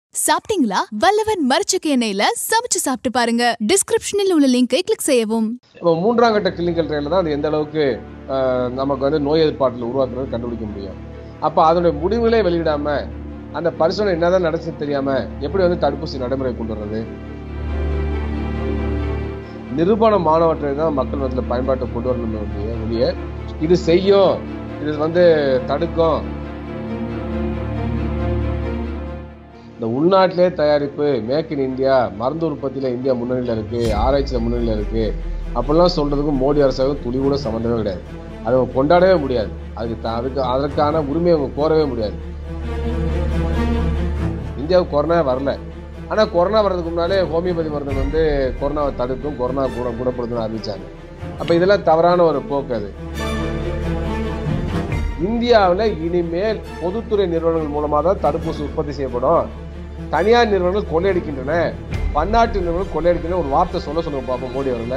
சாப்பிட்டீங்களா வல்லவன் மரச்சக்க எண்ணெயில சமைச்சு சாப்பிட்டு பாருங்க டிஸ்கிரிப்ஷனில் உள்ள லிங்கை கிளிக் செய்யவும் இப்போ மூன்றாம் கட்ட கிளினிக்கல் ட்ரையலில் தான் அது எந்த அளவுக்கு ஆஹ், நமக்கு வந்து நோய் எதிர்ப்பாற்றல் உருவாக்குறது கண்டுபிடிக்க முடியும் அப்போ அதனுடைய முடிவுகளே வெளியிடாம அந்த பரிசோதனை என்னதான் நடந்துச்சு தெரியாம எப்படி வந்து தடுப்பூசி நடைமுறை கொண்டு வர்றது நிரூபணமானவற்றை தான் மக்கள் மத்தியில் பயன்பாட்டை கொண்டு வரணும் ஒழிய ஒழிய இது செய்யும் இது வந்து தடுக்கும் இந்த உள்நாட்டிலே தயாரிப்பு மேக் இன் இந்தியா மருந்து உற்பத்தியில இந்தியா முன்னணியில இருக்கு ஆராய்ச்சியில முன்னணியில இருக்கு அப்படிலாம் சொல்றதுக்கும் மோடி அரசாங்கம் துளி கூட சம்மந்தமே கிடையாது அதை அவங்க கொண்டாடவே முடியாது அதுக்கு த- அதுக்கு அதற்கான உரிமையை அவங்க கோரவே முடியாது இந்தியாவுக்கு கொரோனா வரல ஆனா கொரோனா வர்றதுக்கு முன்னாலே ஹோமியோபதி மருந்து வந்து கொரோனாவை தடுக்கும் கொரோனா கூட குணப்படுத்தும் அறிவிச்சாங்க அப்ப இதெல்லாம் தவறான ஒரு போக்கு அது இந்தியாவில் இனிமேல் பொதுத்துறை நிறுவனங்கள் மூலமாக தான் தடுப்பூசி உற்பத்தி செய்யப்படும் தனியார் நிறுவனங்கள் கொள்ளையடிக்கின்றன பன்னாட்டு நிறுவனங்கள் கொள்ளையடிக்கின்றன ஒரு வார்த்தை சொல்ல சொல்லுங்க பாப்போம் மோடி அவர்களை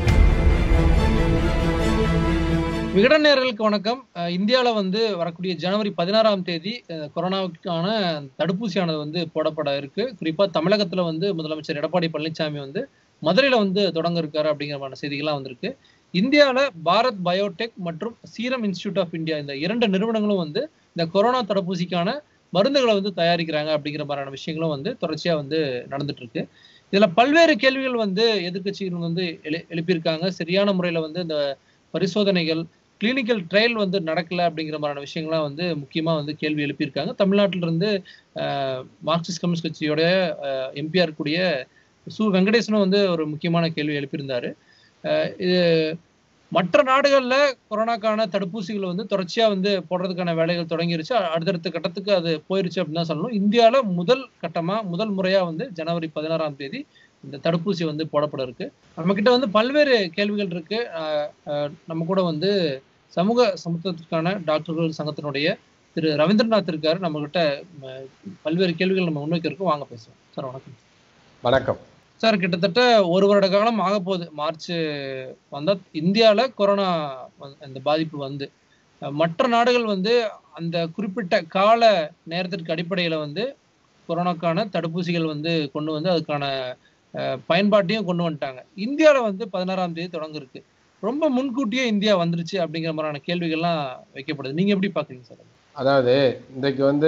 விகடன் நேயர்களுக்கு வணக்கம் அஹ் இந்தியால வந்து வரக்கூடிய ஜனவரி பதினாறாம் தேதி அஹ் கொரோனாவுக்கான தடுப்பூசியானது வந்து போடப்பட இருக்கு குறிப்பா தமிழகத்துல வந்து முதலமைச்சர் எடப்பாடி பழனிசாமி வந்து மதுரையில வந்து தொடங்க இருக்காரு அப்படிங்கிற மாதிரி செய்திகள்லாம் வந்திருக்கு இந்தியால பாரத் பயோடெக் மற்றும் சீரம் இன்ஸ்டிடியூட் ஆஃப் இந்தியா இந்த இரண்டு நிறுவனங்களும் வந்து இந்த கொரோனா தடுப்பூசிக்கான மருந்துகளை வந்து தயாரிக்கிறாங்க அப்படிங்கிற மாதிரியான விஷயங்களும் வந்து தொடர்ச்சியா வந்து நடந்துட்டு இருக்கு இதுல பல்வேறு கேள்விகள் வந்து எதிர்க்கட்சிகள் வந்து எழு எழுப்பியிருக்காங்க சரியான முறையில வந்து இந்த பரிசோதனைகள் கிளினிக்கல் ட்ரையல் வந்து நடக்கல அப்படிங்கிற மாதிரியான விஷயங்கள்லாம் வந்து முக்கியமா வந்து கேள்வி எழுப்பியிருக்காங்க தமிழ்நாட்டில இருந்து அஹ், மார்க்சிஸ்ட் கம்யூனிஸ்ட் கட்சியோட எம்பிஆர் இருக்கக்கூடிய சு வெங்கடேசனும் வந்து ஒரு முக்கியமான கேள்வி எழுப்பியிருந்தாரு அஹ், இது மற்ற நாடுகள்ல கொரோனாக்கான தடுப்பூசிகள் வந்து தொடர்ச்சியா வந்து போடுறதுக்கான வேலைகள் தொடங்கிருச்சு அ- அடுத்தடுத்த கட்டத்துக்கு அது போயிருச்சு அப்படின்னு தான் சொல்லணும் இந்தியால முதல் கட்டமா முதல் முறையா வந்து ஜனவரி பதினாறாம் தேதி இந்த தடுப்பூசி வந்து போடப்பட இருக்கு நம்ம கிட்ட வந்து பல்வேறு கேள்விகள் இருக்கு அஹ், அஹ், நம்ம கூட வந்து சமூக சமத்துவத்திற்கான டாக்டர்கள் சங்கத்தினுடைய திரு ரவீந்திரநாத் இருக்காரு நம்ம கிட்ட ம, பல்வேறு கேள்விகள் நம்ம முன்வைக்க இருக்கோம் வாங்க பேசுவோம் சார் வணக்கம் வணக்கம் சார் கிட்டத்தட்ட ஒரு வருட காலம் ஆக போகுது மார்ச் வந்தா இந்தியால கொரோனா வந்து- இந்த பாதிப்பு வந்து அஹ், மற்ற நாடுகள் வந்து அந்த குறிப்பிட்ட கால நேரத்திற்கு அடிப்படையில வந்து கொரோனாக்கான தடுப்பூசிகள் வந்து கொண்டு வந்து அதுக்கான அஹ், பயன்பாட்டையும் கொண்டு வந்துட்டாங்க இந்தியால வந்து பதினாறாம் தேதி தொடங்க இருக்கு ரொம்ப முன்கூட்டியே இந்தியா வந்துருச்சு அப்படிங்கிற மாதிரியான கேள்விகள்லாம் வைக்கப்படுது நீங்க எப்படி பாக்குறீங்க சார் அதாவது இன்றைக்கு வந்து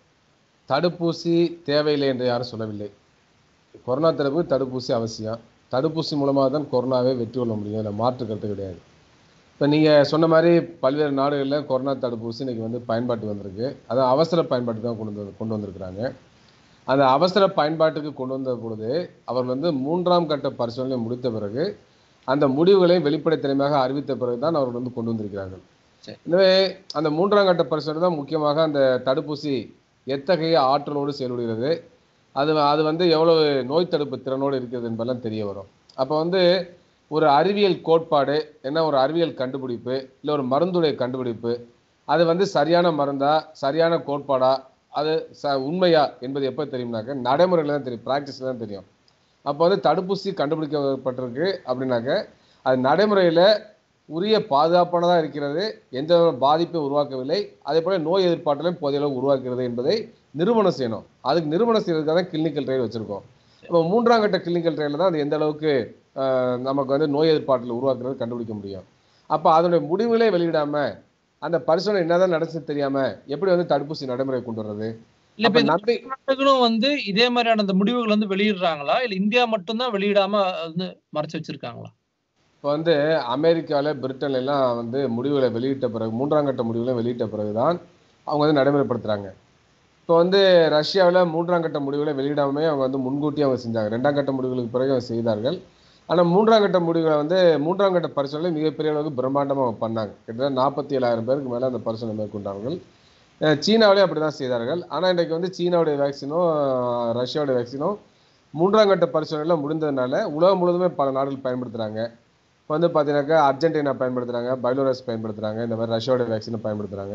தடுப்பூசி தேவையில்லை என்று யாரும் சொல்லவில்லை கொரோனா தடுப்பு தடுப்பூசி அவசியம் தடுப்பூசி மூலமாக தான் கொரோனாவை வெற்றி கொள்ள முடியும் அதில் மாற்று கருத்து கிடையாது இப்போ நீங்கள் சொன்ன மாதிரி பல்வேறு நாடுகளில் கொரோனா தடுப்பூசி இன்னைக்கு வந்து பயன்பாட்டு வந்திருக்கு அதான் அவசர பயன்பாட்டுக்கு தான் கொண்டு வந்து கொண்டு வந்திருக்கிறாங்க அந்த அவசர பயன்பாட்டுக்கு கொண்டு வந்த பொழுது அவர் வந்து மூன்றாம் கட்ட பரிசோதனை முடித்த பிறகு அந்த முடிவுகளை வெளிப்படைத்தன்மையாக அறிவித்த பிறகு தான் அவர்கள் வந்து கொண்டு வந்திருக்கிறார்கள் சரி. எனவே அந்த மூன்றாம் கட்ட பரிசோதனை தான் முக்கியமாக அந்த தடுப்பூசி எத்தகைய ஆற்றலோடு செயல்படுகிறது அது அது வந்து எவ்வளவு நோய் தடுப்பு திறனோடு இருக்கிறது என்பதெல்லாம் தெரிய வரும் அப்போ வந்து ஒரு அறிவியல் கோட்பாடு என்ன ஒரு அறிவியல் கண்டுபிடிப்பு இல்லை ஒரு மருந்துடைய கண்டுபிடிப்பு அது வந்து சரியான மருந்தா சரியான கோட்பாடா அது ச உண்மையா என்பது எப்போ தெரியும்னாக்க நடைமுறையில் தான் தெரியும் ப்ராக்டிஸில் தான் தெரியும் அப்போ வந்து தடுப்பூசி கண்டுபிடிக்கப்பட்டிருக்கு அப்படின்னாக்க அது நடைமுறையில் உரிய பாதுகாப்பானதாக இருக்கிறது எந்த ஒரு பாதிப்பையும் உருவாக்கவில்லை அதே போல நோய் எதிர்ப்பாற்றலையும் போதிய அளவு உருவாக்குகிறது என்பதை நிரூபணம் செய்யணும் அதுக்கு நிரூபணம் செய்யறதுக்காக தான் கிளினிக்கல் ட்ரையல் வச்சிருக்கோம் இப்போ மூன்றாம் கட்ட கிளினிக்கல் ட்ரையலில் தான் அது எந்த அளவுக்கு ஆஹ், நமக்கு வந்து நோய் எதிர்ப்பாற்றல் உருவாக்குறது கண்டுபிடிக்க முடியும் அப்போ அதனுடைய முடிவுகளே வெளியிடாம அந்த பரிசோதனை என்னதான் நடந்துச்சு தெரியாம எப்படி வந்து தடுப்பூசி நடைமுறை கொண்டு வர்றது இல்ல இப்ப அப்ப இந்த நம்பி நாடுகளும் வந்து இதே மாதிரியான அந்த முடிவுகள் வந்து வெளியிடுறாங்களா இல்ல இந்தியா மட்டும்தான் வெளியிடாம வந்து மறைச்சு வச்சிருக்காங்களா இப்போ வந்து அமெரிக்காவில் பிரிட்டன்ல எல்லாம் வந்து முடிவுகளை வெளியிட்ட பிறகு மூன்றாம் கட்ட முடிவுகளை வெளியிட்ட பிறகு தான் அவங்க வந்து நடைமுறைப்படுத்துறாங்க இப்போ வந்து ரஷ்யாவில் மூன்றாம் கட்ட முடிவுகளை வெளியிடாமே அவங்க வந்து முன்கூட்டி அவங்க செஞ்சாங்க ரெண்டாம் கட்ட முடிவுகளுக்கு பிறகு அவங்க செய்தார்கள் ஆனால் மூன்றாம் கட்ட முடிவுகளை வந்து மூன்றாம் கட்ட பரிசோதனை மிகப்பெரிய அளவுக்கு பிரம்மாண்டமாக அவங்க பண்ணாங்க கிட்டத்தட்ட நாற்பத்தி ஏழாயிரம் பேருக்கு மேலே அந்த பரிசோதனை மேற்கொண்டார்கள் அஹ் சீனாவிலே அப்படி தான் செய்தார்கள் ஆனால் இன்றைக்கு வந்து சீனாவுடைய வேக்சினும் ரஷ்யாவுடைய வேக்சினும் மூன்றாம் கட்ட பரிசோதனையில் முடிந்ததுனால உலகம் முழுவதுமே பல நாடுகள் பயன்படுத்துகிறாங்க இப்போ வந்து பார்த்தீங்கன்னாக்கா அர்ஜென்டினா பயன்படுத்துகிறாங்க பைலோரஸ் பயன்படுத்துகிறாங்க இந்த மாதிரி ரஷ்யாவுடைய வேக்சினை பயன்படுத்துகிறாங்க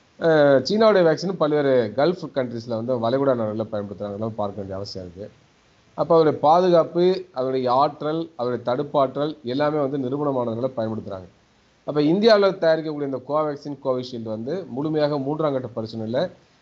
அஹ் சீனாவுடைய வேக்சினும் பல்வேறு கல்ஃப் கண்ட்ரீஸில் வந்து வளைகுடா நாடுகளில் பயன்படுத்துகிறாங்கன்னு பார்க்க வேண்டிய அவசியம் இருக்குது அப்போ அவருடைய பாதுகாப்பு அவருடைய ஆற்றல் அவருடைய தடுப்பாற்றல் எல்லாமே வந்து நிரூபணமானதுகளை பயன்படுத்துகிறாங்க அப்போ இந்தியாவில் தயாரிக்கக்கூடிய இந்த கோவேக்சின் கோவிஷீல்டு வந்து முழுமையாக மூன்றாம் கட்ட பரிசோதனையில்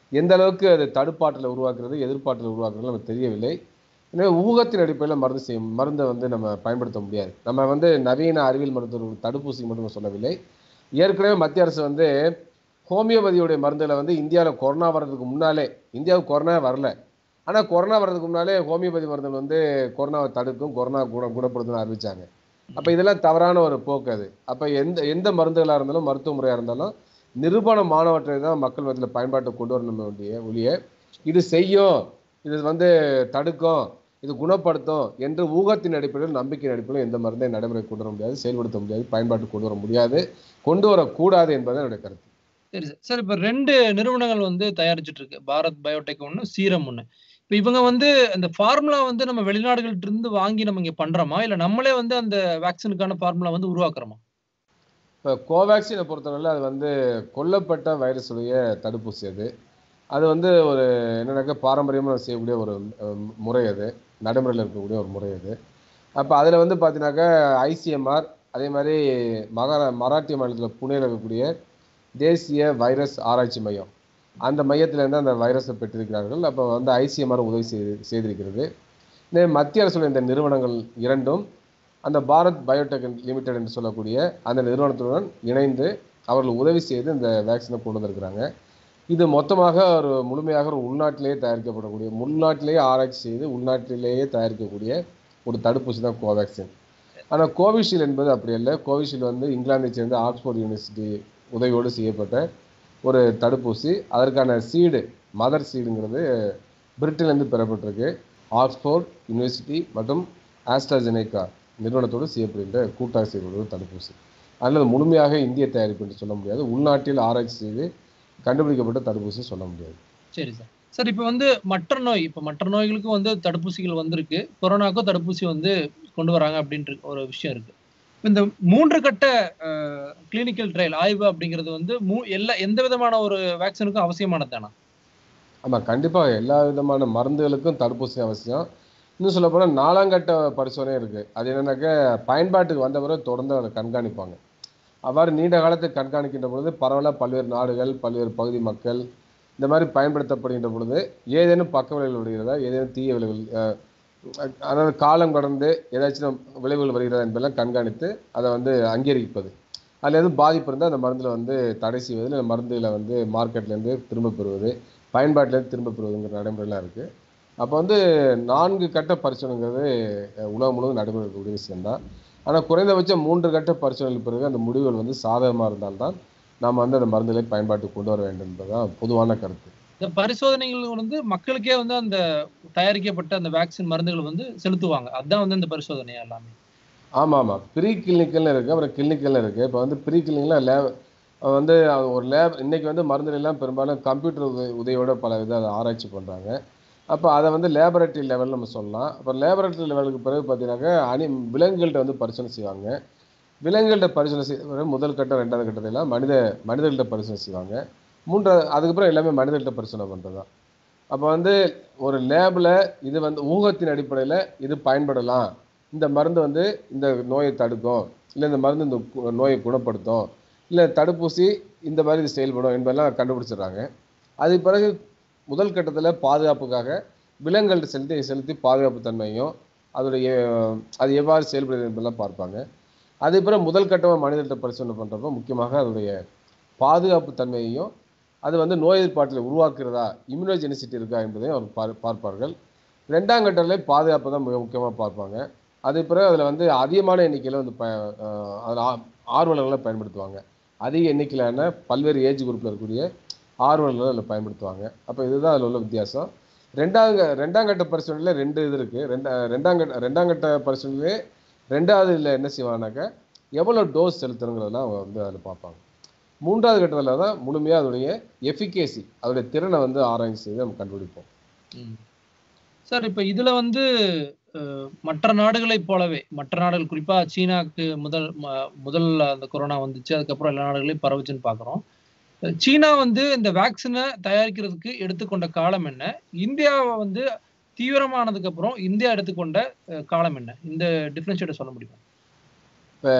எந்த அளவுக்கு அது தடுப்பாற்றலை உருவாக்குறது எதிர்ப்பாற்றலை உருவாக்குறது நமக்கு தெரியவில்லை எனவே ஊகத்தின் அடிப்படையில் மருந்து செய்யும் மருந்தை வந்து நம்ம பயன்படுத்த முடியாது நம்ம வந்து நவீன அறிவியல் மருத்துவ தடுப்பூசி மட்டும் சொல்லவில்லை ஏற்கனவே மத்திய அரசு வந்து ஹோமியோபதியுடைய மருந்துகளை வந்து இந்தியாவில் கொரோனா வர்றதுக்கு முன்னாலே இந்தியாவுக்கு கொரோனா வரல ஆனால் கொரோனா வர்றதுக்கு முன்னாலே ஹோமியோபதி மருந்துகள் வந்து கொரோனாவை தடுக்கும் கொரோனா குண குணப்படுத்தும்னு அறிவிச்சாங்க அப்போ இதெல்லாம் தவறான ஒரு போக்கு அது அப்போ எந்த எந்த மருந்துகளாக இருந்தாலும் மருத்துவ முறையாக இருந்தாலும் நிரூபணமானவற்றை தான் மக்கள் மத்தியில் பயன்பாட்டை கொண்டு வரணும் வேண்டிய ஒழிய இது செய்யும் இது வந்து தடுக்கும் இது குணப்படுத்தும் என்று ஊகத்தின் அடிப்படையில் நம்பிக்கையின் அடிப்படையில் எந்த மருந்தை நடைமுறை கொண்டு வர முடியாது செயல்படுத்த முடியாது பயன்பாட்டு கொண்டு வர முடியாது கொண்டு வரக்கூடாது என்பது என்னுடைய கருத்து சரி சார் சார் இப்போ ரெண்டு நிறுவனங்கள் வந்து தயாரிச்சிட்டு இருக்கு பாரத் பயோடெக் ஒன்று சீரம் ஒன்று இப்போ இவங்க வந்து அந்த ஃபார்முலா வந்து நம்ம வெளிநாடுகள்ட்ட இருந்து வாங்கி நம்ம இங்க பண்றோமா இல்ல நம்மளே வந்து அந்த வேக்சினுக்கான ஃபார்முலா வந்து உருவாக்குறோமா இப்போ கோவேக்சினை பொறுத்தவரையில் அது வந்து கொல்லப்பட்ட வைரஸுடைய தடுப்பூசி அது அது வந்து ஒரு என்னன்னாக்கா பாரம்பரியமாக செய்யக்கூடிய ஒரு அஹ், முறை அது நடைமுறையில் இருக்கக்கூடிய ஒரு முறை அது அப்போ அதில் வந்து பார்த்தீங்கன்னாக்கா ஐசிஎம்ஆர் அதே மாதிரி மகாரா மராட்டிய மாநிலத்தில் புனேல இருக்கக்கூடிய தேசிய வைரஸ் ஆராய்ச்சி மையம் அந்த மையத்திலேருந்து அந்த வைரஸை பெற்றிருக்கிறார்கள் அப்போ வந்து ஐசிஎம்ஆர் உதவி செய்து செய்திருக்கிறது இந்த மத்திய அரசுடைய இந்த நிறுவனங்கள் இரண்டும் அந்த பாரத் பயோடெக் லிமிடெட் என்று சொல்லக்கூடிய அந்த நிறுவனத்துடன் இணைந்து அவர்கள் உதவி செய்து இந்த வேக்சினை கொண்டு வந்திருக்கிறாங்க இது மொத்தமாக ஒரு முழுமையாக ஒரு உள்நாட்டிலேயே தயாரிக்கப்படக்கூடிய உள்நாட்டிலேயே ஆராய்ச்சி செய்து உள்நாட்டிலேயே தயாரிக்கக்கூடிய ஒரு தடுப்பூசி தான் கோவேக்சின் ஆனால் கோவிஷீல்டு என்பது அப்படி அல்ல கோவிஷீல்டு வந்து இங்கிலாந்தை சேர்ந்த ஆக்ஸ்போர்ட் யூனிவர்சிட்டி உதவியோடு செய்யப்பட்ட ஒரு தடுப்பூசி அதற்கான சீடு மதர் சீடுங்கிறது பிரிட்டன்லேருந்து பெறப்பட்டிருக்கு ஆக்ஸ்போர்ட் யூனிவர்சிட்டி மற்றும் ஆஸ்ட்ராஜெனேக்கா நிறுவனத்தோடு செய்யப்படுகின்ற கூட்டாக செய்யக்கூடிய ஒரு தடுப்பூசி அதில் முழுமையாக இந்திய தயாரிப்பு என்று சொல்ல முடியாது உள்நாட்டில் ஆராய்ச்சி செய்து கண்டுபிடிக்கப்பட்ட தடுப்பூசி சொல்ல முடியாது சரி சார் சார் இப்போ வந்து மற்ற நோய் இப்போ மற்ற நோய்களுக்கும் வந்து தடுப்பூசிகள் வந்திருக்கு கொரோனாக்கும் தடுப்பூசி வந்து கொண்டு வராங்க அப்படின்ற ஒரு விஷயம் இருக்கு இந்த மூன்று கட்ட கிளினிக்கல் ட்ரையல் ஆய்வு அப்படிங்கிறது வந்து மூ எல்லா எந்த விதமான ஒரு வேக்சினுக்கும் அவசியமானது தானா ஆமாம் கண்டிப்பாக எல்லா விதமான மருந்துகளுக்கும் தடுப்பூசி அவசியம் இன்னும் சொல்ல போனால் நாலாங்கட்ட பரிசோதனை இருக்குது அது என்னன்னாக்க பயன்பாட்டுக்கு வந்த பிறகு தொடர்ந்து அதை கண்காணிப்பாங்க அவ்வாறு நீண்ட காலத்துக்கு கண்காணிக்கின்ற பொழுது பரவலாக பல்வேறு நாடுகள் பல்வேறு பகுதி மக்கள் இந்த மாதிரி பயன்படுத்தப்படுகின்ற பொழுது ஏதேனும் பக்க விளைவுகள் வருகிறதா ஏதேனும் தீய விளைவுகள் அஹ், அதாவது காலம் கடந்து ஏதாச்சும் விளைவுகள் வருகிறதா என்பதெல்லாம் கண்காணித்து அதை வந்து அங்கீகரிப்பது அதில் எதுவும் பாதிப்பு இருந்தால் அந்த மருந்தில் வந்து தடை செய்வது இல்லை மருந்துகளை வந்து மார்க்கெட்லேருந்து திரும்ப பெறுவது பயன்பாட்டிலேருந்து திரும்ப பெறுவதுங்கிற நடைமுறைலாம் இருக்குது அப்போ வந்து நான்கு கட்ட பரிசோதனைங்கிறது அஹ், உலகம் முழுவதும் நடைமுறை இருக்கக்கூடிய விஷயம்தான் ஆனால் குறைந்தபட்சம் மூன்று கட்ட பரிசோதனைக்கு பிறகு அந்த முடிவுகள் வந்து சாதகமாக இருந்தால்தான் நாம் வந்து அந்த மருந்துகளை பயன்பாட்டுக்கு கொண்டு வர வேண்டும் என்பதுதான் பொதுவான கருத்து இந்த பரிசோதனைகள் வந்து மக்களுக்கே வந்து அந்த தயாரிக்கப்பட்ட அந்த வேக்சின் மருந்துகள் வந்து செலுத்துவாங்க அதுதான் வந்து இந்த பரிசோதனை எல்லாமே ஆமாம் ஆமாம் ப்ரீ கிளினிக்கல்னு இருக்குது அப்புறம் கிளினிக்கல்னு இருக்குது இப்போ வந்து ப்ரீ கிளினிக்கில் லேப் வந்து அது ஒரு லேப் இன்னைக்கு வந்து மருந்துகள் எல்லாம் பெரும்பாலும் கம்ப்யூட்டர் உதவி உதவியோட பல வித அதை ஆராய்ச்சி பண்ணுறாங்க அப்போ அதை வந்து லேபரட்டரி லெவல் நம்ம சொல்லலாம் அப்போ லேபரட்டரி லெவலுக்கு பிறகு பார்த்தீங்கன்னாக்கா அணி விலங்குகள்கிட்ட வந்து பரிசோதனை செய்வாங்க விலங்குகள்கிட்ட பரிசோதனை செய்ய முதல் கட்டம் ரெண்டாவது கட்டத்தில் மனித மனிதர்கள்ட்ட பரிசோதனை செய்வாங்க மூன்றாவது அதுக்கப்புறம் எல்லாமே மனிதர்கள்ட்ட பரிசோதனை பண்ணுறது தான் அப்போ வந்து ஒரு லேபில் இது வந்து ஊகத்தின் அடிப்படையில் இது பயன்படலாம் இந்த மருந்து வந்து இந்த நோயை தடுக்கும் இல்லை இந்த மருந்து இந்த கு- நோயை குணப்படுத்தும் இல்லை தடுப்பூசி இந்த மாதிரி இது செயல்படும் என்பதெல்லாம் கண்டுபிடிச்சிடுறாங்க அதுக்கு பிறகு முதல் கட்டத்தில் பாதுகாப்புக்காக விலங்குகள்ட்ட செலுத்தி செலுத்தி பாதுகாப்பு தன்மையும் அதோடைய அது எவ்வாறு செயல்படுது என்பதெல்லாம் பார்ப்பாங்க அதுக்கு பிறகு முதல் கட்டமாக மனிதர்கிட்ட பரிசோதனை பண்ணுறப்போ முக்கியமாக அதோடைய பாதுகாப்பு தன்மையையும் அது வந்து நோய் எதிர்ப்பாற்றலை உருவாக்குறதா இம்யூனோஜெனிசிட்டி இருக்கா என்பதையும் அவர் பார் பார்ப்பார்கள் ரெண்டாம் கட்டத்திலே பாதுகாப்பு தான் மிக முக்கியமாக பார்ப்பாங்க அதுக்கு பிறகு அதில் வந்து அதிகமான எண்ணிக்கையில் வந்து ப அஹ் அதில் ஆ- ஆர்வலர்களை பயன்படுத்துவாங்க அதிக எண்ணிக்கையிலான பல்வேறு ஏஜ் குரூப்பில் இருக்கக்கூடிய ஆர்வலர்களை அதில் பயன்படுத்துவாங்க அப்போ இதுதான் அதில் உள்ள வித்தியாசம் ரெண்டாவது க- ரெண்டாம் கட்ட பரிசோதனையில் ரெண்டு இது இருக்குது ரெண்டா ரெண்டாம் கட்ட ரெண்டாம் கட்ட பரிசோதனையிலே ரெண்டாவது இதில் என்ன செய்வாங்கனாக்கா எவ்வளோ டோஸ் செலுத்தணுங்கிறதெல்லாம் அவங்க வந்து அதில் பார்ப்பாங்க மூன்றாவது கட்டத்தில் தான் முழுமையாக அதோடைய எஃபிகேசி அதோடைய திறனை வந்து ஆராய்ச்சி செய்து நம்ம கண்டுபிடிப்போம் சார் இப்ப இதுல வந்து அஹ், மற்ற நாடுகளைப் போலவே மற்ற நாடுகள் குறிப்பா சீனாக்கு முதல் ம- முதல்ல அந்த கொரோனா வந்துச்சு அதுக்கப்புறம் எல்லா நாடுகளையும் பரவுச்சுன்னு பாக்குறோம் அஹ், சீனா வந்து இந்த வேக்சினை தயாரிக்கிறதுக்கு எடுத்துக்கொண்ட காலம் என்ன இந்தியாவை வந்து தீவிரமானதுக்கு அப்புறம் இந்தியா எடுத்துக்கொண்ட அஹ், காலம் என்ன இந்த டிஃபரன்ஷியேட்டை சொல்ல முடியுமா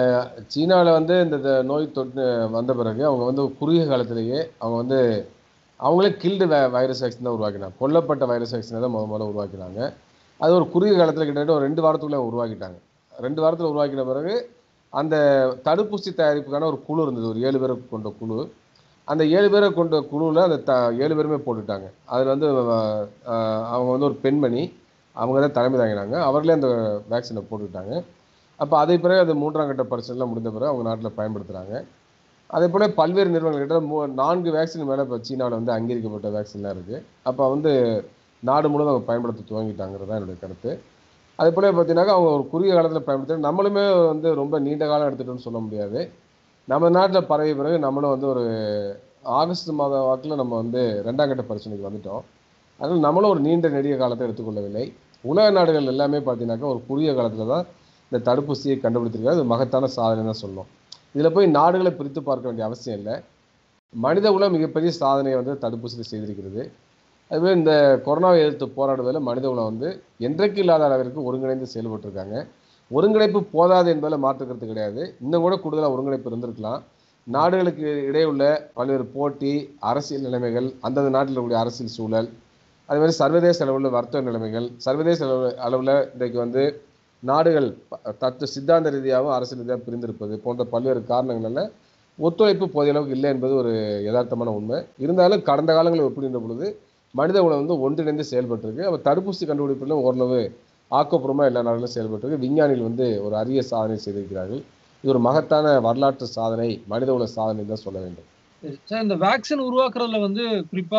சீனாவில் வந்து இந்த இந்த நோய் தொற்று வந்த பிறகு அவங்க வந்து குறுகிய காலத்திலேயே அவங்க வந்து அவங்களே கில்டு வைரஸ் வேக்சின் தான் உருவாக்கினாங்க கொல்லப்பட்ட வைரஸ் வேக்சினை தான் முத முதல்ல உருவாக்கினாங்க அது ஒரு குறுகிய காலத்தில் கிட்டத்தட்ட ஒரு ரெண்டு வாரத்துக்குள்ளே உருவாக்கிட்டாங்க ரெண்டு வாரத்தில் உருவாக்கின பிறகு அந்த தடுப்பூசி தயாரிப்புக்கான ஒரு குழு இருந்தது ஒரு ஏழு பேரை கொண்ட குழு அந்த ஏழு பேரை கொண்ட குழுவில் அந்த த ஏழு பேருமே போட்டுட்டாங்க அதில் வந்து அஹ், அவங்க வந்து ஒரு பெண்மணி அவங்க தான் தலைமை தாங்கினாங்க அவர்களே அந்த வேக்சினை போட்டுக்கிட்டாங்க அப்போ அதை பிறகு அது மூன்றாம் கட்ட பரிசோதனை முடிந்த பிறகு அவங்க நாட்டில் பயன்படுத்துகிறாங்க அதே போல் பல்வேறு நிறுவனங்கள்கிட்ட மூ நான்கு வேக்சின் மேலே இப்போ சீனாவில் வந்து அங்கீகரிக்கப்பட்ட வேக்சின்லாம் இருக்குது அப்போ வந்து நாடு முழுவதும் அவங்க பயன்படுத்த துவங்கிட்டாங்கிறது தான் என்னுடைய கருத்து அதே போல் பார்த்தீங்கன்னாக்கா அவங்க ஒரு குறுகிய காலத்தில் பயன்படுத்த நம்மளுமே வந்து ரொம்ப நீண்ட காலம் எடுத்துட்டோம்னு சொல்ல முடியாது நம்ம நாட்டில் பரவிய பிறகு நம்மளும் வந்து ஒரு ஆகஸ்ட் மாத வாக்கில் நம்ம வந்து ரெண்டாம் கட்ட பரிசோதனைக்கு வந்துட்டோம் அதனால் நம்மளும் ஒரு நீண்ட நெடிய காலத்தை எடுத்துக்கொள்ளவில்லை உலக நாடுகள் எல்லாமே பார்த்தீங்கன்னாக்கா ஒரு குறுகிய காலத்தில் தான் இந்த தடுப்பூசியை கண்டுபிடித்திருக்காங்க அது மகத்தான சாதனை தான் சொல்லணும் இதில் போய் நாடுகளை பிரித்து பார்க்க வேண்டிய அவசியம் இல்லை மனித குலம் மிகப்பெரிய சாதனையை வந்து தடுப்பூசியில் செய்திருக்கிறது அதுவே இந்த கொரோனாவை எதிர்த்து போராடுவதில் மனித குலம் வந்து என்றைக்கு இல்லாத அளவிற்கு ஒருங்கிணைந்து செயல்பட்டிருக்காங்க ஒருங்கிணைப்பு போதாது என்பதில் மாற்றுக்கிறது கிடையாது இன்னும் கூட கூடுதலாக ஒருங்கிணைப்பு இருந்திருக்கலாம் நாடுகளுக்கு இடையே உள்ள பல்வேறு போட்டி அரசியல் நிலைமைகள் அந்தந்த நாட்டில் இருக்கக்கூடிய அரசியல் சூழல் அதே மாதிரி சர்வதேச அளவில் வர்த்தக நிலைமைகள் சர்வதேச அளவு அளவில் இன்றைக்கு வந்து நாடுகள் ப- தத்துவ சித்தாந்த ரீதியாகவும் அரசியல் ரீதியாக பிரிந்திருப்பது போன்ற பல்வேறு காரணங்களால ஒத்துழைப்பு போதிய அளவுக்கு இல்லை என்பது ஒரு யதார்த்தமான உண்மை இருந்தாலும் கடந்த காலங்களை ஒப்பிடுகின்ற பொழுது மனித குலம் வந்து ஒன்றிணைந்து செயல்பட்டிருக்கு அப்போ தடுப்பூசி கண்டுபிடிப்பிலும் ஓரளவு ஆக்கப்பூர்வமாக எல்லா நாடுகளும் செயல்பட்டிருக்கு விஞ்ஞானிகள் வந்து ஒரு அரிய சாதனை செய்திருக்கிறார்கள் இது ஒரு மகத்தான வரலாற்று சாதனை மனித குல சாதனை தான் சொல்ல வேண்டும் சரி. சார் இந்த வேக்சின் உருவாக்குறதுல வந்து குறிப்பா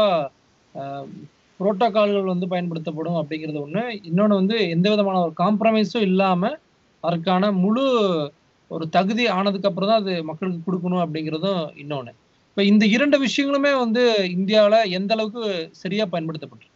புரோட்டோகால்கள் வந்து பயன்படுத்தப்படும் அப்படிங்கிறது ஒண்ணு இன்னொன்னு வந்து எந்த விதமான ஒரு காம்ப்ரமைஸும் இல்லாம அதற்கான முழு ஒரு தகுதி ஆனதுக்கு அப்புறம் தான் அது மக்களுக்கு கொடுக்கணும் அப்படிங்கிறதும் இன்னொன்னு இப்ப இந்த இரண்டு விஷயங்களுமே வந்து இந்தியாவுல எந்த அளவுக்கு சரியா பயன்படுத்தப்பட்டு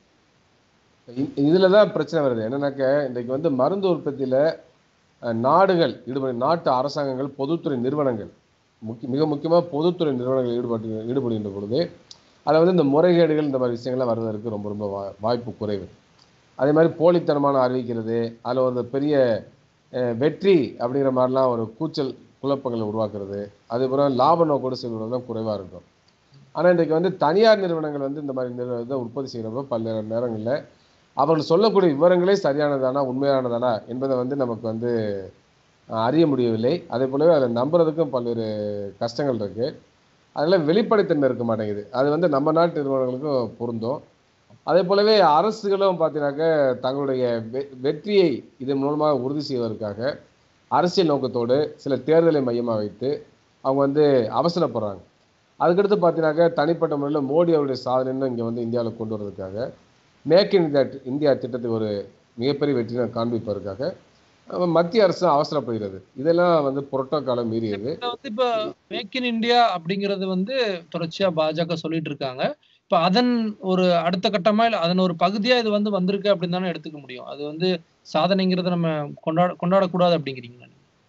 இ- இதுல தான் பிரச்சனை வருது என்னன்னாக்க இன்றைக்கு வந்து மருந்து உற்பத்தியில அஹ், நாடுகள் ஈடுபடு நாட்டு அரசாங்கங்கள் பொதுத்துறை நிறுவனங்கள் முக்கிய மிக முக்கியமாக பொதுத்துறை நிறுவனங்கள் ஈடுபட்டு ஈடுபடுகின்ற பொழுது அதில் வந்து இந்த முறைகேடுகள் இந்த மாதிரி விஷயங்கள்லாம் வருவதற்கு ரொம்ப ரொம்ப வா- வாய்ப்பு குறைவு அதே மாதிரி போலித்தனமான அறிவிக்கிறது அதில் ஒரு பெரிய அஹ், வெற்றி அப்படிங்கிற மாதிரிலாம் ஒரு கூச்சல் குழப்பங்களை உருவாக்குறது அதுக்கப்புறம் லாப நோக்கோடு செய்வது தான் குறைவாக இருக்கும் ஆனால் இன்றைக்கு வந்து தனியார் நிறுவனங்கள் வந்து இந்த மாதிரி நிறுவ இதை உற்பத்தி செய்கிறப்ப பல்வேறு நேரங்களில் அவர்கள் சொல்லக்கூடிய விவரங்களே சரியானதானா உண்மையானதானா என்பதை வந்து நமக்கு வந்து அஹ், அறிய முடியவில்லை அதே போலவே அதை நம்புறதுக்கும் பல்வேறு கஷ்டங்கள் இருக்கு அதில் வெளிப்படைத்தன்மை இருக்க மாட்டேங்குது அது வந்து நம்ம நாட்டு நிறுவனங்களுக்கும் பொருந்தும் அதே போலவே அரசுகளும் பார்த்தீங்கன்னாக்க தங்களுடைய வெ- வெற்றியை இதன் மூலமாக உறுதி செய்வதற்காக அரசியல் நோக்கத்தோடு சில தேர்தலை மையமாக வைத்து அவங்க வந்து அவசரப்படுறாங்க அதுக்கடுத்து பார்த்தீங்கன்னாக்க தனிப்பட்ட முறையில் மோடி அவருடைய சாதனைன்னு இங்கே வந்து இந்தியாவில் கொண்டு வர்றதுக்காக மேக் இன் இந்தியா இந்தியா திட்டத்துக்கு ஒரு மிகப்பெரிய வெற்றியை காண்பிப்பதற்காக அஹ், மத்திய அரசு அவசரப்படுகிறது இதெல்லாம் வந்து புரோட்டோக்காலை மீறியது இதுல வந்து இப்ப மேக் இன் இந்தியா அப்படிங்கிறது வந்து தொடர்ச்சியா பாஜக சொல்லிட்டு இருக்காங்க இப்ப அதன் ஒரு அடுத்த கட்டமா இல்ல அதன் ஒரு பகுதியா இது வந்து வந்திருக்கு அப்படின்னு தானே எடுத்துக்க முடியும் அது வந்து சாதனைங்கிறத நம்ம கொண்டாட கொண்டாடக்கூடாது அப்படிங்கிறீங்க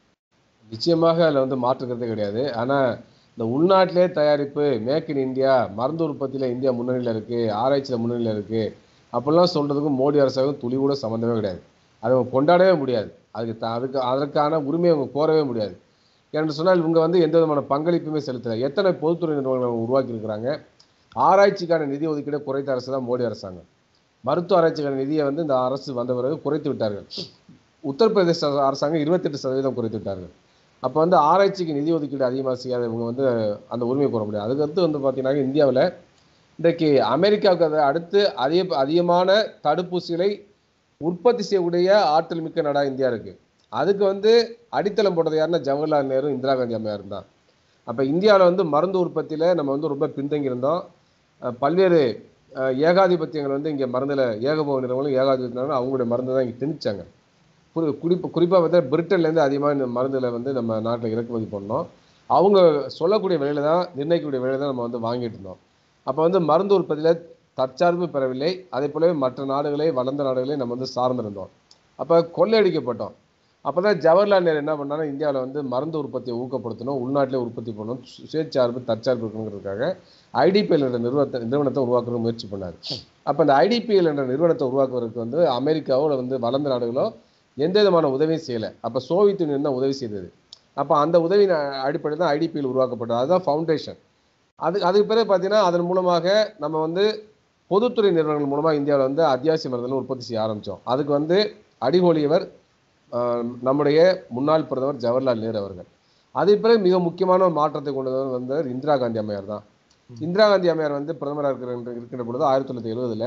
நிச்சயமாக அதில் வந்து மாற்றுக்கிறதே கிடையாது ஆனால் இந்த உள்நாட்டிலே தயாரிப்பு மேக் இன் இந்தியா மருந்து உற்பத்தியில் இந்தியா முன்னணியில் இருக்குது ஆராய்ச்சியில் முன்னணியில் இருக்குது அப்படிலாம் சொல்கிறதுக்கும் மோடி அரசாங்கம் துளி கூட சம்மந்தமே கிடையாது அதை அவங்க கொண்டாடவே முடியாது அதுக்கு த அதுக்கு அதற்கான உரிமையை அவங்க கோரவே முடியாது என்று சொன்னால் இவங்க வந்து எந்த விதமான பங்களிப்புமே செலுத்தலை எத்தனை பொதுத்துறை நிறுவனங்கள் அவங்க உருவாக்கியிருக்கிறாங்க ஆராய்ச்சிக்கான நிதி ஒதுக்கீடை குறைத்த அரசு தான் மோடி அரசாங்கம் மருத்துவ ஆராய்ச்சிக்கான நிதியை வந்து இந்த அரசு வந்த பிறகு குறைத்து விட்டார்கள் உத்தரப்பிரதேச அரசாங்கம் இருபத்தெட்டு சதவீதம் குறைத்து விட்டார்கள் அப்போ வந்து ஆராய்ச்சிக்கு நிதி ஒதுக்கீடு அதிகமாக செய்யாத இவங்க வந்து அந்த உரிமையை கோர முடியாது அதுக்கடுத்து வந்து பார்த்தீங்கன்னா இந்தியாவில் இன்றைக்கு அமெரிக்காவுக்கு அதை அடுத்து அதிக அதிகமான தடுப்பூசிகளை உற்பத்தி செய்யக்கூடிய ஆற்றல் மிக்க நாடாக இந்தியா இருக்குது அதுக்கு வந்து அடித்தளம் போட்டது யாருன்னா ஜவஹர்லால் நேரு இந்திரா காந்தி அம்மையார் தான் அப்போ இந்தியாவில் வந்து மருந்து உற்பத்தியில் நம்ம வந்து ரொம்ப பின்தங்கி இருந்தோம் அஹ் பல்வேறு அஹ், ஏகாதிபத்தியங்கள் வந்து இங்கே மருந்தில் ஏகபோக நிறுவனம் ஏகாதிபத்தியம் அவங்களுடைய மருந்து தான் இங்கே திணிச்சாங்க குறி குறிப்பு குறிப்பாக வந்து பிரிட்டன்லேருந்து அதிகமாக இந்த மருந்துகளை வந்து நம்ம நாட்டில் இறக்குமதி பண்ணோம் அவங்க சொல்லக்கூடிய விலையில தான் நிர்ணயிக்கக்கூடிய விலையில தான் நம்ம வந்து வாங்கிட்டு இருந்தோம் அப்போ வந்து மருந்து உற்பத்தியில் தற்சார்பு பெறவில்லை அதே போலவே மற்ற நாடுகளை வளர்ந்த நாடுகளை நம்ம வந்து சார்ந்திருந்தோம் அப்போ கொள்ளையடிக்கப்பட்டோம் அப்போ தான் ஜவஹர்லால் நேரு என்ன பண்ணாங்கன்னா இந்தியாவில் வந்து மருந்து உற்பத்தியை ஊக்கப்படுத்தணும் உள்நாட்டிலே உற்பத்தி பண்ணணும் சு- சுயசார்பு தற்சார்பு இருக்கணுங்கிறதுக்காக ஐடிபிஎல் என்ற நிறுவனத்தை நிறுவனத்தை உருவாக்குற முயற்சி பண்ணார் அப்போ அந்த ஐடிபிஎல் என்ற நிறுவனத்தை உருவாக்குவதற்கு வந்து அமெரிக்காவோ இல்லை வந்து வளர்ந்த நாடுகளோ எந்த விதமான உதவியும் செய்யலை அப்போ சோவியத் யூனியன் தான் உதவி செய்தது அப்போ அந்த உதவியின் அடிப்படையில் தான் ஐடிபிஎல் உருவாக்கப்பட்டது அதுதான் ஃபவுண்டேஷன் அது அதுக்கு பிறகு பார்த்தீங்கன்னா அதன் மூலமாக நம்ம வந்து பொதுத்துறை நிறுவனங்கள் மூலமாக இந்தியாவில் வந்து அத்தியாவசிய மருந்துகள் உற்பத்தி செய்ய ஆரம்பித்தோம் அதுக்கு வந்து அடிகோலியவர் ஆஹ், நம்முடைய முன்னாள் பிரதமர் ஜவஹர்லால் நேரு அவர்கள் அதுக்கு பிறகு மிக முக்கியமான ஒரு மாற்றத்தை கொண்டு வந்தவர் வந்தவர் இந்திரா காந்தி அம்மையார் தான் இந்திரா காந்தி அம்மையார் வந்து பிரதமராக இருக்கிற இருக்கின்ற பொழுது ஆயிரத்தி தொள்ளாயிரத்தி எழுபதுல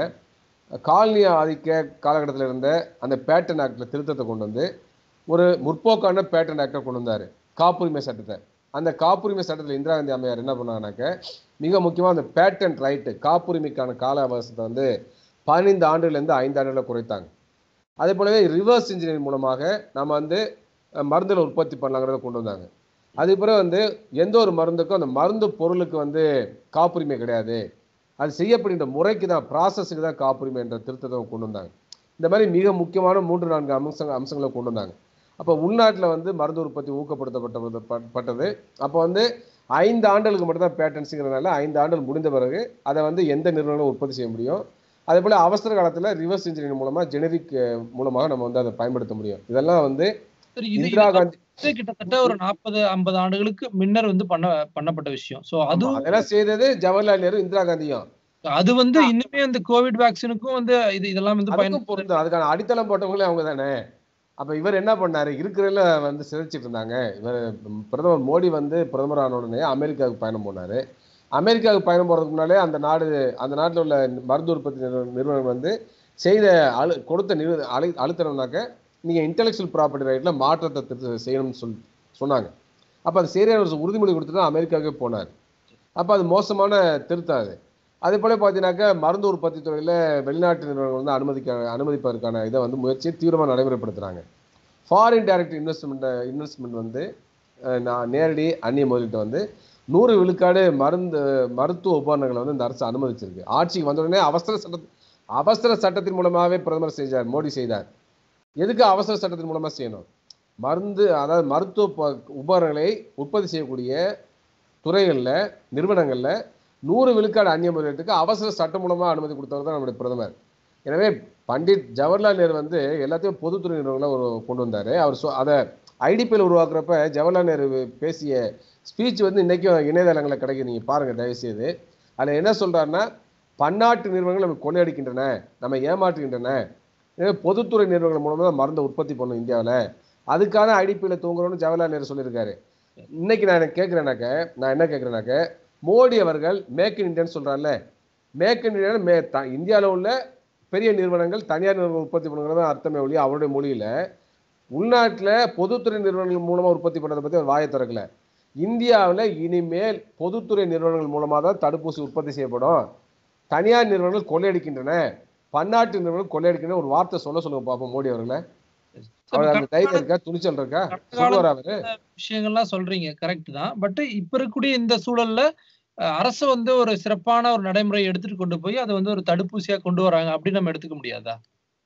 காலனி ஆதிக்க காலகட்டத்தில் இருந்த அந்த பேட்டன் ஆக்டில் திருத்தத்தை கொண்டு வந்து ஒரு முற்போக்கான பேட்டன் ஆக்டை கொண்டு வந்தார் காப்புரிமை சட்டத்தை அந்த காப்புரிமை சட்டத்தில் இந்திரா காந்தி அம்மையார் என்ன பண்ணாங்கனாக்க மிக முக்கியமாக அந்த பேட்டன் ரைட்டு காப்புரிமைக்கான கால அவகாசத்தை வந்து பதினைந்து ஆண்டுகள்லேருந்து ஐந்து ஆண்டுகளை குறைத்தாங்க அதே போலவே ரிவர்ஸ் இன்ஜினியரிங் மூலமாக நம்ம வந்து அஹ், மருந்துகளை உற்பத்தி பண்ணலாங்கிறத கொண்டு வந்தாங்க அதுக்கு பிறகு வந்து எந்த ஒரு மருந்துக்கும் அந்த மருந்து பொருளுக்கு வந்து காப்புரிமை கிடையாது அது செய்யப்படுகின்ற முறைக்கு தான் ப்ராசஸுக்கு தான் காப்புரிமை என்ற திருத்தத்தை கொண்டு வந்தாங்க இந்த மாதிரி மிக முக்கியமான மூன்று நான்கு அம்சங்க அம்சங்களை கொண்டு வந்தாங்க அப்போ உள்நாட்டில் வந்து மருந்து உற்பத்தி ஊக்கப்படுத்தப்பட்ட ப- பட்டது அப்போ வந்து ஐந்து ஆண்டுகளுக்கு மட்டும் தான் பேட்டன்ஸுங்கிறதுனால ஐந்து ஆண்டுகள் முடிந்த பிறகு அதை வந்து எந்த நிறுவனங்களும் உற்பத்தி செய்ய முடியும் அதே போல் அவசர காலத்தில் ரிவர்ஸ் இன்ஜினியரிங் மூலமாக ஜெனரிக் மூலமாக நம்ம வந்து அதை பயன்படுத்த முடியும் இதெல்லாம் வந்து சரி இது இந்திரா காந்தி இது கிட்டத்தட்ட ஒரு நாற்பது ஐம்பது ஆண்டுகளுக்கு முன்னர் வந்து பண்ண பண்ணப்பட்ட விஷயம் சோ அது ஆமா, அதெல்லாம் செய்தது ஜவஹர்லால் நேரு இந்திரா காந்தியும் அது வந்து இன்னுமே அந்த கோவிட் வேக்சினுக்கும் வந்து இது இதெல்லாம் வந்து பயன் அதுக்கும் பொருந்தும் அதுக்கான அடித்தளம் போட்டவங்களே அவங்க தானே அப்ப இவர் என்ன பண்ணாரு இருக்கிறதுல வந்து சிதைச்சிட்டு இருந்தாங்க இவர் பிரதமர் மோடி வந்து பிரதமர் ஆன உடனே அமெரிக்காவுக்கு பயணம் போனாரு அமெரிக்காவுக்கு பயணம் போறதுக்கு முன்னாலே அந்த நாடு அந்த நாட்டில் உள்ள மருந்து உற்பத்தி நிறுவ- நிறுவனம் வந்து செய்த அழு கொடுத்த நிறு அழு அழுத்தணும்னாக்க நீங்க இன்டெலெக்சுவல் ப்ராப்பர்ட்டி ரைட்ல மாற்றத்தை திருத்த செய்யணும்னு சொல் சொன்னாங்க அப்ப அது சரியான ஒரு உறுதிமொழி கொடுத்து தான் அமெரிக்காவுக்கே போனார் அப்ப அது மோசமான திருத்தம் அது அதே போல பார்த்தீங்கன்னாக்கா மருந்து உற்பத்தி துறையில வெளிநாட்டு நிறுவனங்கள் வந்து அனுமதிக்க அனுமதிப்பதற்கான இதை வந்து முயற்சியை தீவிரமாக நடைமுறைப்படுத்துறாங்க ஃபாரின் டைரக்ட் இன்வெஸ்ட்மெண்ட் இன்வெஸ்ட்மெண்ட் வந்து அஹ், நான் நேரடி அந்நிய முதலீட்டை வந்து நூறு விழுக்காடு மருந்து மருத்துவ உபகரணங்களை வந்து இந்த அரசு அனுமதிச்சிருக்கு ஆட்சிக்கு வந்த உடனே அவசர சட்ட அவசர சட்டத்தின் மூலமாகவே பிரதமர் செய்தார் மோடி செய்தார் எதுக்கு அவசர சட்டத்தின் மூலமா செய்யணும் மருந்து அதாவது மருத்துவ ப- உபகரணங்களை உற்பத்தி செய்யக்கூடிய துறைகளில் நிறுவனங்களில் நூறு விழுக்காடு அந்நிய முதலீட்டுக்கு அவசர சட்டம் மூலமாக அனுமதி கொடுத்தவர் தான் நம்முடைய பிரதமர் எனவே பண்டிட் ஜவஹர்லால் நேரு வந்து எல்லாத்தையும் பொதுத்துறை நிறுவனங்களை ஒரு கொண்டு வந்தார் அவர் சொ அதை ஐடிபியில் உருவாக்குறப்ப ஜவஹர்லால் நேரு பேசிய ஸ்பீச் வந்து இன்றைக்கும் இணையதளங்களில் கிடைக்கும் நீங்கள் பாருங்கள் தயவுசெய்து அதில் என்ன சொல்கிறாருன்னா பன்னாட்டு நிறுவனங்கள் நம்ம கொள்ளையடிக்கின்றன நம்ம ஏமாற்றுகின்றன எனவே பொதுத்துறை நிறுவனங்கள் மூலமாக தான் மருந்தை உற்பத்தி பண்ணணும் இந்தியாவில் அதுக்கான ஐடிபியில் தூங்குறோம்னு ஜவஹர்லால் நேரு சொல்லியிருக்காரு இன்னைக்கு நான் கேட்குறேனாக்க நான் என்ன கேட்குறேனாக்க மோடி அவர்கள் மேக் இன் இந்தியான்னு சொல்கிறாருல்ல மேக் இன் இந்தியா மே த இந்தியாவில் உள்ள பெரிய நிறுவனங்கள் தனியார் நிறுவனங்கள் உற்பத்தி பண்ணுங்கிறது தான் அர்த்தமே ஒழிய அவருடைய மொழியில் உள்நாட்டில் பொதுத்துறை நிறுவனங்கள் மூலமாக உற்பத்தி பண்ணுறதை பற்றி அவர் வாயை திறக்கல இந்தியாவில் இனிமேல் பொதுத்துறை நிறுவனங்கள் மூலமாக தான் தடுப்பூசி உற்பத்தி செய்யப்படும் தனியார் நிறுவனங்கள் கொள்ளையடிக்கின்றன பன்னாட்டு நிறுவனங்கள் கொள்ளையடிக்கின்றன ஒரு வார்த்தை சொல்ல சொல்லுங்க பார்ப்போம் மோடி அவர்களை அவர் அந்த தைரியம் இருக்கா துணிச்சல் இருக்கா கடந்த சொல்லுவார் அவரு விஷயங்கள்லாம் சொல்றீங்க கரெக்ட் தான் பட் இப்ப இருக்கக்கூடிய இந்த சூழல்ல அஹ், அரசு வந்து ஒரு சிறப்பான ஒரு நடைமுறையை எடுத்துட்டு கொண்டு போய் அதை வந்து ஒரு தடுப்பூசியா கொண்டு வராங்க அப்படின்னு நம்ம எடுத்துக்க முடியாதா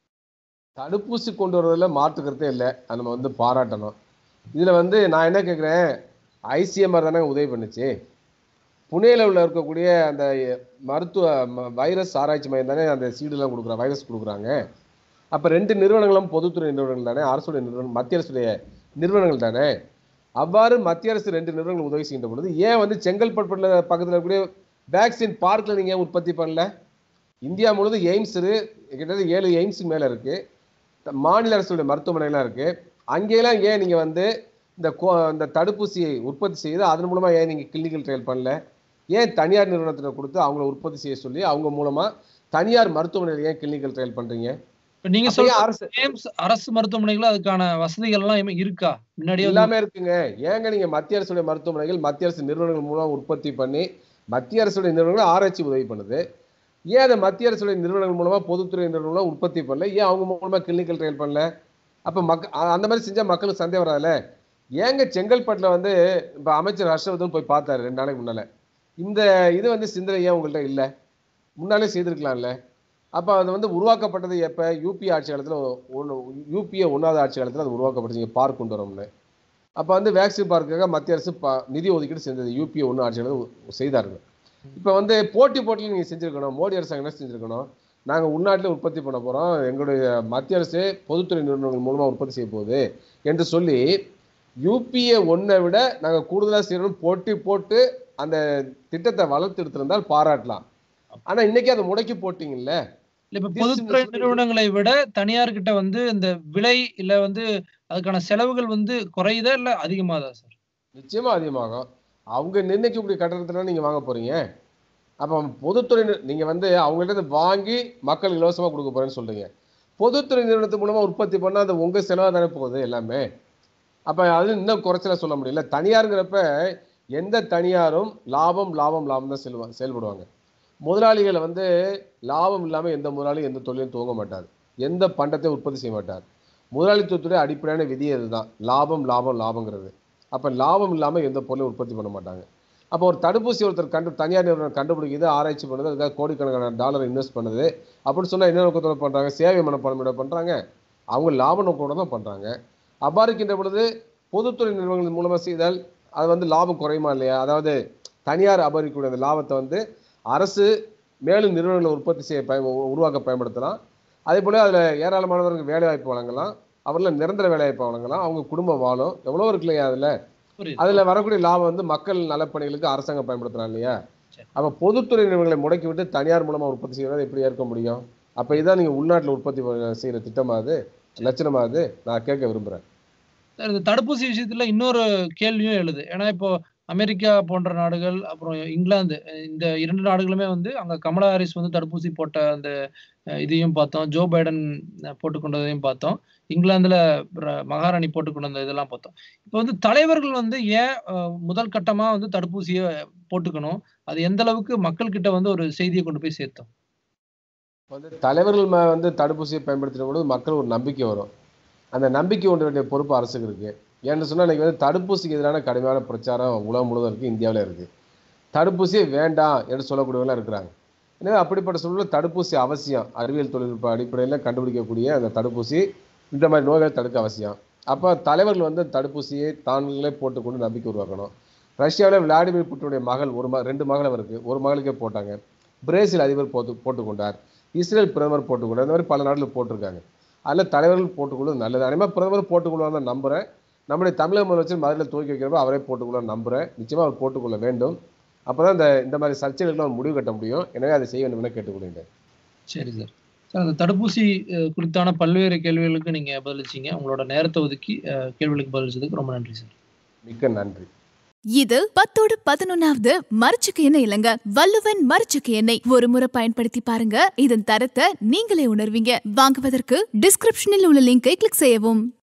தடுப்பூசி கொண்டு வரதுல மாற்றுக்கிறதே இல்லை அதை நம்ம வந்து பாராட்டணும் இதுல வந்து நான் என்ன கேட்குறேன் ஐசிஎம்ஆர் தானே உதவி பண்ணுச்சு புனேல உள்ள இருக்கக்கூடிய அந்த மருத்துவ ம- வைரஸ் ஆராய்ச்சி மையம் தானே அந்த சீடுலாம் கொடுக்குறாங்க வைரஸ் கொடுக்குறாங்க அப்போ ரெண்டு நிறுவனங்களும் பொதுத்துறை நிறுவனங்கள் தானே அரசுடைய நிறுவனம் மத்திய அரசுடைய நிறுவனங்கள் தானே அவ்வாறு மத்திய அரசு ரெண்டு நிறுவனங்கள் உதவி செய்கின்ற பொழுது ஏன் வந்து செங்கல்பட்டுல பக்கத்தில் இருக்கக்கூடிய வேக்சின் பார்க்கில் நீங்கள் ஏன் உற்பத்தி பண்ணல இந்தியா முழுவதும் எய்ம்ஸ் கிட்டத்தட்ட ஏழு எய்ம்ஸுக்கு மேலே இருக்கு மாநில அரசுடைய மருத்துவமனைலாம் இருக்கு அங்கேயெல்லாம் ஏன் நீங்கள் வந்து இந்த கோ இந்த தடுப்பூசியை உற்பத்தி செய்து அதன் மூலமாக ஏன் நீங்கள் கிளினிக்கல் ட்ரையல் பண்ணல ஏன் தனியார் நிறுவனத்தில் கொடுத்து அவங்கள உற்பத்தி செய்ய சொல்லி அவங்க மூலமாக தனியார் மருத்துவமனையில் ஏன் கிளினிக்கல் ட்ரையல் பண்ணுறீங்க இப்ப நீங்க அப்ப ஏன் சொல்ற அரசு எய்ம்ஸ் அரசு மருத்துவமனைகள் அதுக்கான வசதிகள் எல்லாம் இனிமே இருக்கா முன்னாடியே வந்து எல்லாமே இருக்குங்க ஏங்க நீங்க மத்திய அரசுடைய மருத்துவமனைகள் மத்திய அரசு நிறுவனங்கள் மூலம் உற்பத்தி பண்ணி மத்திய அரசுடைய நிறுவனங்கள் ஆராய்ச்சி உதவி பண்ணுது ஏன் அதை மத்திய அரசுடைய நிறுவனங்கள் மூலமா பொதுத்துறை நிறுவனம் மூலமா உற்பத்தி பண்ணல ஏன் அவங்க மூலமா கிளினிக்கல் ட்ரையல் பண்ணல அப்ப மக்க அ- அந்த மாதிரி செஞ்சா மக்களுக்கு சந்தேகம் வராதுல்ல ஏங்க செங்கல்பட்டுல வந்து இப்ப அமைச்சர் ஹர்ஷவர்தன் போய் பார்த்தாரு ரெண்டு நாளைக்கு முன்னால இந்த இது வந்து சிந்தனை ஏன் உங்கள்ட்ட இல்ல முன்னாலே செய்திருக்கலாம்ல அப்ப அது வந்து உருவாக்கப்பட்டது எப்ப யூபி ஆட்சி காலத்துல ஒன்று யூபிஏ ஒன்றாவது ஆட்சி காலத்துல அது உருவாக்கப்பட்டுச்சு இங்க பார்க் கொண்டு வரோம்னு அப்ப வந்து வேக்சின் பார்க்குக்காக மத்திய அரசு ப- நிதி ஒதுக்கீடு செஞ்சது யூபிஏ ஒன்று ஆட்சி காலத்துல செய்தார்கள் இப்ப வந்து போட்டி போட்டியில் நீங்க செஞ்சிருக்கணும் மோடி அரசாங்கம் என்ன செஞ்சிருக்கணும் நாங்க உள்நாட்டில் உற்பத்தி பண்ண போறோம் எங்களுடைய மத்திய அரசு பொதுத்துறை நிறுவனங்கள் மூலமா உற்பத்தி செய்ய போகுது என்று சொல்லி யூபிஏ ஒன்றை விட நாங்க கூடுதலா செய்யணும் போட்டி போட்டு அந்த திட்டத்தை வளர்த்து எடுத்திருந்தால் பாராட்டலாம் ஆனா இன்னைக்கு அதை முடக்கி போட்டீங்கல்ல இல்ல இப்ப This பொதுத்துறை investment- நிறுவனங்களை விட தனியார் கிட்ட வந்து இந்த விலை இல்ல வந்து அதுக்கான செலவுகள் வந்து குறையுதா இல்ல அதிகமாதா சார் நிச்சயமா அதிகமாகும் அவங்க நிர்ணயிக்கக்கூடிய கட்டணத்துல நீங்க வாங்க போறீங்க அப்போ பொதுத்துறை நி- நீங்க வந்து அவங்கள்ட்ட இருந்து வாங்கி மக்கள் இலவசமா கொடுக்க போறேன்னு சொல்றீங்க பொதுத்துறை நிறுவனத்து மூலமா உற்பத்தி பண்ணா அது உங்க செலவா தானே போகுது எல்லாமே அப்ப அது இன்னும் குறைச்சல சொல்ல முடியல தனியாருங்கிறப்ப எந்த தனியாரும் லாபம் லாபம் லாபம் தான் செல்வா செயல்படுவாங்க முதலாளிகளை வந்து லாபம் இல்லாம எந்த முதலாளியும் எந்த தொழிலும் துவங்க மாட்டார் எந்த பண்டத்தை உற்பத்தி செய்ய மாட்டார் முதலாளித்துவத்துடைய அடிப்படையான விதி அதுதான் லாபம் லாபம் லாபங்கிறது அப்ப லாபம் இல்லாம எந்த பொருளையும் உற்பத்தி பண்ண மாட்டாங்க அப்போ ஒரு தடுப்பூசி ஒருத்தர் கண்டு தனியார் நிறுவனம் கண்டுபிடிக்குது ஆராய்ச்சி பண்ணுது அதுக்காக கோடிக்கணக்கான டாலர் இன்வெஸ்ட் பண்ணுது அப்படின்னு சொன்னா என்ன நோக்கத்தோட பண்றாங்க சேவை மனப்பான்மையோட பண்றாங்க அவங்க லாப நோக்கத்தோட தான் பண்றாங்க அவ்வாறுக்கின்ற பொழுது பொதுத்துறை நிறுவனங்கள் மூலமா செய்தால் அது வந்து லாபம் குறையுமா இல்லையா அதாவது தனியார் அபகரிக்கக்கூடிய அந்த லாபத்தை வந்து அரசு மேலும் நிறுவனங்களை உற்பத்தி செய்ய பய உருவாக்க பயன்படுத்தலாம் அதே போல அதுல ஏராளமானவர்களுக்கு வேலை வாய்ப்பு வழங்கலாம் அவர்ல நிரந்தர வேலை வாய்ப்பு வழங்கலாம் அவங்க குடும்பம் வாழும் எவ்வளவு இருக்கு இல்லையா அதுல புரியுது அதுல வரக்கூடிய லாபம் வந்து மக்கள் நலப்பணிகளுக்கு அரசாங்கம் பயன்படுத்தலாம் இல்லையா சரி. அப்ப பொதுத்துறை நிறுவனங்களை முடக்கி விட்டு தனியார் மூலமா உற்பத்தி செய்யறது எப்படி ஏற்க முடியும் அப்ப இதான் நீங்க உள்நாட்டுல உற்பத்தி பண்ண- செய்யற திட்டமா அது லட்சணமா அது நான் கேட்க விரும்புறேன் சார், இந்த தடுப்பூசி விஷயத்துல இன்னொரு கேள்வியும் எழுது ஏன்னா இப்போ அமெரிக்கா போன்ற நாடுகள் அப்புறம் இங்கிலாந்து அஹ் இந்த இரண்டு நாடுகளுமே வந்து அங்க கமலா ஹாரிஸ் வந்து தடுப்பூசி போட்ட அந்த அஹ், இதையும் பார்த்தோம் ஜோ பைடன் அஹ், போட்டுக்கொண்டதையும் பார்த்தோம் இங்கிலாந்துல பிர- மகாராணி போட்டுக்கொண்ட அந்த இதெல்லாம் பார்த்தோம் இப்போ வந்து தலைவர்கள் வந்து ஏன் அஹ், முதல் கட்டமா வந்து தடுப்பூசியை போட்டுக்கணும் அது எந்த அளவுக்கு மக்கள் கிட்ட வந்து ஒரு செய்தியை கொண்டு போய் சேர்த்தோம் வந்து தலைவர்கள் ம- வந்து தடுப்பூசியை பயன்படுத்தின பொழுது மக்கள் ஒரு நம்பிக்கை வரும் அந்த நம்பிக்கை கொண்டு வேண்டிய பொறுப்பு அரசுக்கு இருக்கு ஏன்னு சொன்னா இன்னைக்கு வந்து தடுப்பூசிக்கு எதிரான கடுமையான பிரச்சாரம் உலகம் முழுவதும் இருக்கு இந்தியாவில் இருக்கு தடுப்பூசியே வேண்டாம் என்று சொல்லக்கூடியவங்களாம் இருக்கிறாங்க எனவே அப்படிப்பட்ட சூழலில் தடுப்பூசி அவசியம் அறிவியல் தொழில்நுட்ப அடிப்படையில் கண்டுபிடிக்கக்கூடிய அந்த தடுப்பூசி இந்த மாதிரி நோய்களை தடுக்க அவசியம் அப்போ தலைவர்கள் வந்து தடுப்பூசியை தாங்களே போட்டுக்கொண்டு நம்பிக்கை உருவாக்கணும் ரஷ்யாவில் விளாடிமிர் புட்டினுடைய மகள் ஒரு ம ரெண்டு மகள் அவருக்கு ஒரு மகளுக்கே போட்டாங்க பிரேசில் அதிபர் போட்டு போட்டுக்கொண்டார் இஸ்ரேல் பிரதமர் போட்டுக்கொண்டார் இந்த மாதிரி பல நாடுகள் போட்டிருக்காங்க அதில் தலைவர்கள் போட்டுக்கொள்வது நல்லது அதே மாதிரி பிரதமர் போட்டுக்கொள்வார் தான் நம்புறேன் நம்முடைய தமிழக முதலமைச்சர் மதுரையில் துவக்கி வைக்கிறப்ப அவரே போட்டுக்கொள்ள நம்புறேன் நிச்சயமா அவர் போட்டுக்கொள்ள வேண்டும் அப்பதான் இந்த இந்த மாதிரி சர்ச்சைகளுக்கு முடிவு கட்ட முடியும் எனவே அதை செய்ய வேண்டும் என கேட்டுக்கொள்கிறேன் சரி சார் சார் அந்த தடுப்பூசி அஹ், குறித்தான பல்வேறு கேள்விகளுக்கு நீங்க பதிலளிச்சீங்க உங்களோட நேரத்தை ஒதுக்கி அஹ், கேள்விகளுக்கு பதிலளிச்சதுக்கு ரொம்ப நன்றி சார் மிக்க நன்றி இது பத்தோடு பதினொன்னாவது மரச்சுக்கு எண்ணெய் இல்லைங்க வள்ளுவன் மரச்சுக்கு எண்ணெய் ஒரு முறை பயன்படுத்தி பாருங்க இதன் தரத்தை நீங்களே உணர்வீங்க வாங்குவதற்கு டிஸ்கிரிப்ஷனில் உள்ள லிங்கை கிளிக் செய்யவும்